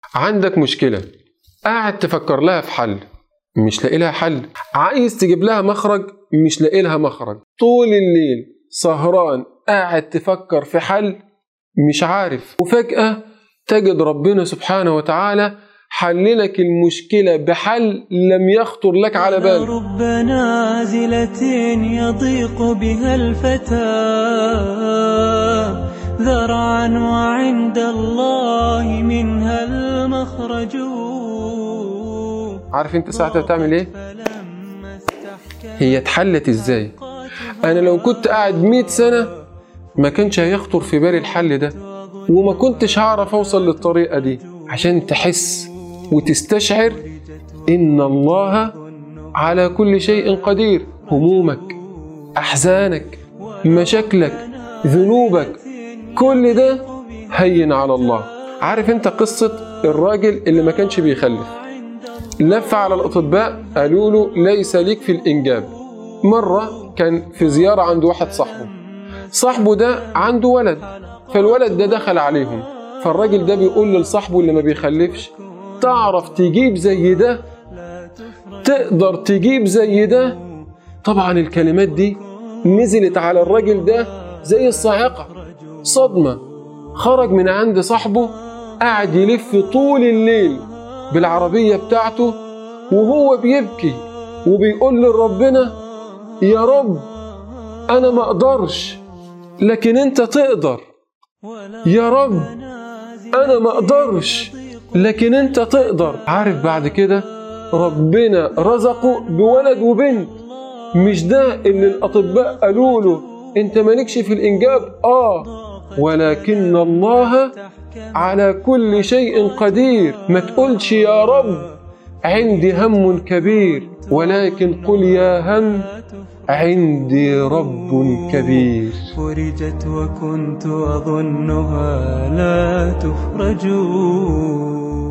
عندك مشكلة قاعد تفكر لها في حل مش لاقي لها حل عايز تجيب لها مخرج مش لاقي لها مخرج طول الليل سهران قاعد تفكر في حل مش عارف وفجأة تجد ربنا سبحانه وتعالى حللك المشكلة بحل لم يخطر لك على بال رب نازلة يضيق بها الفتى ذرعا وعند الله منها المخرج عارف انت ساعتها تعمل ايه فلما استحكم هي اتحلت ازاي انا لو كنت قاعد 100 سنة ما كانش هيخطر في بالي الحل ده وما كنتش هعرف اوصل للطريقة دي عشان تحس وتستشعر ان الله على كل شيء قدير همومك احزانك مشاكلك ذنوبك كل ده هين على الله عارف انت قصة الراجل اللي ما كانش بيخلف لف على الأطباء قالوا له ليس ليك في الإنجاب مرة كان في زيارة عند واحد صاحبه صاحبه ده عنده ولد فالولد ده دخل عليهم فالراجل ده بيقول لصاحبه اللي ما بيخلفش تعرف تجيب زي ده تقدر تجيب زي ده طبعا الكلمات دي نزلت على الراجل ده زي الصاعقة صدمة خرج من عند صاحبه قاعد يلف طول الليل بالعربية بتاعته وهو بيبكي وبيقول لربنا يا رب أنا ما أقدرش لكن أنت تقدر يا رب أنا ما أقدرش لكن أنت تقدر عارف بعد كده ربنا رزقه بولد وبنت مش ده اللي الأطباء قالوا له أنت مالكش في الإنجاب آه ولكن الله على كل شيء قدير ما تقولش يا رب عندي هم كبير ولكن قل يا هم عندي رب كبير فرجت وكنت أظنها لا تفرج